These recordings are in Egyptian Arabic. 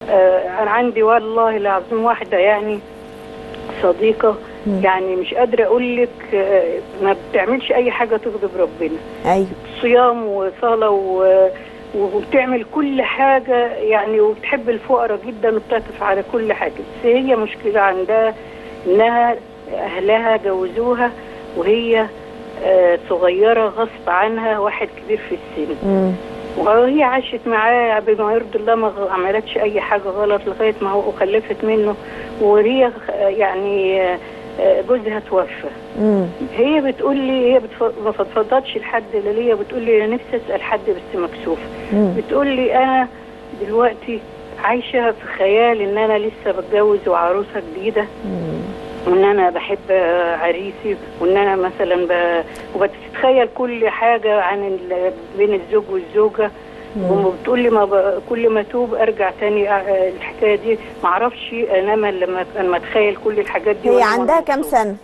آه انا عندي والله العظيم واحده يعني صديقه يعني مش قادره اقول لك آه ما بتعملش اي حاجه تغضب ربنا ايوه صيام وصلاه و وبتعمل كل حاجة يعني وبتحب الفقراء جدا وبتعطف على كل حاجة بس هي مشكلة عندها إنها أهلها جوزوها وهي آه صغيرة غصب عنها واحد كبير في السن مم. وهي عاشت معاه بما يرضي الله ما غ- عملتش أي حاجة غلط لغاية ما هو خلفت منه وهي آه، يعني آه، آه، جوزها توفى مم. هي بتقول لي هي بتف... ما فضفضتش لحد اللي ليا بتقول لي انا نفسي اسال حد بس مكسوفه مم. بتقول لي انا دلوقتي عايشه في خيال ان انا لسه بتجوز وعروسه جديده مم. وان انا بحب آه، عريسي وان انا مثلا ب... وبتتخيل كل حاجه عن ال... بين الزوج والزوجه وبتقول لي ما ب... كل ما توب ارجع تاني آه، الحكايه دي ما اعرفش انام إلا لما لما اتخيل كل الحاجات دي هي وأنا عندها كام مبسوطة. سنه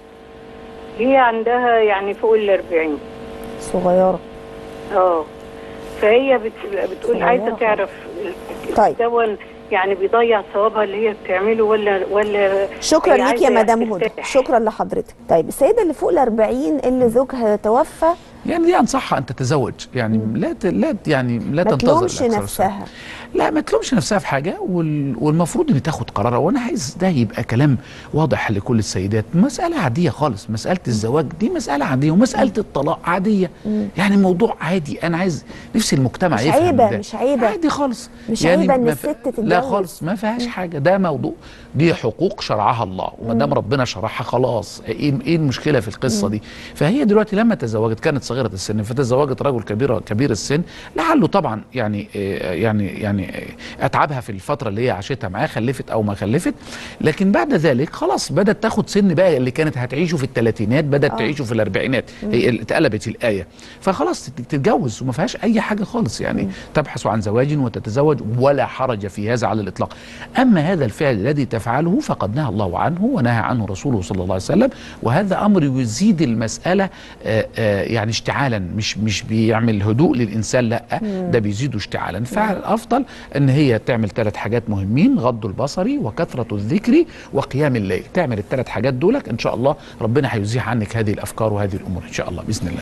هي عندها يعني فوق ال 40 صغيره اه فهي بت... بتقول صغيرة عايزه خالص. تعرف طيب. دون يعني بيضيع ثوابها اللي هي بتعمله ولا ولا شكرا هي ليك عايزة يا مدام هدى ترتاح. شكرا لحضرتك طيب السيده اللي فوق ال 40 اللي زوجها توفى يعني دي انصحها ان تتزوج يعني لا ت... لا ت- يعني لا ما تنتظر تلومش الأكثر نفسها لا ما تلومش نفسها في حاجه وال... والمفروض ان تاخد قرارها وانا عايز ده يبقى كلام واضح لكل السيدات مساله عاديه خالص مساله الزواج دي مساله عاديه ومساله الطلاق عاديه يعني موضوع عادي انا عايز نفسي المجتمع مش يفهم عيبة، ده. مش عيبة. عادي خالص مش عيبة إن ما ف- الست تتجوز. لا خالص ما فيهاش حاجه ده موضوع دي حقوق شرعها الله وما دام ربنا شرعها خلاص ايه ايه المشكله في القصه دي فهي دلوقتي لما تزوجت كانت صغيره السن فتزوجت رجل كبير كبير السن لعله طبعا يعني آه، يعني يعني آه، اتعبها في الفتره اللي هي عاشتها معاه خلفت او ما خلفت لكن بعد ذلك خلاص بدات تاخد سن بقى اللي كانت هتعيشه في الثلاثينات بدات آه. تعيشه في الاربعينات هي اللي اتقلبت الايه فخلاص تت- تتجوز وما فيهاش اي حاجه خالص يعني تبحث عن زواج وتتزوج ولا حرج في هذا على الاطلاق اما هذا الفعل الذي تفعله فقد نهى الله عنه ونهى عنه رسوله صلى الله عليه وسلم وهذا امر يزيد المساله آه، آه، يعني اشتعالا مش مش بيعمل هدوء للانسان لا ده بيزيده اشتعالا فالافضل ان هي تعمل ثلاث حاجات مهمين غض البصر وكثره الذكر وقيام الليل تعمل الثلاث حاجات دولك ان شاء الله ربنا هيزيح عنك هذه الافكار وهذه الامور ان شاء الله باذن الله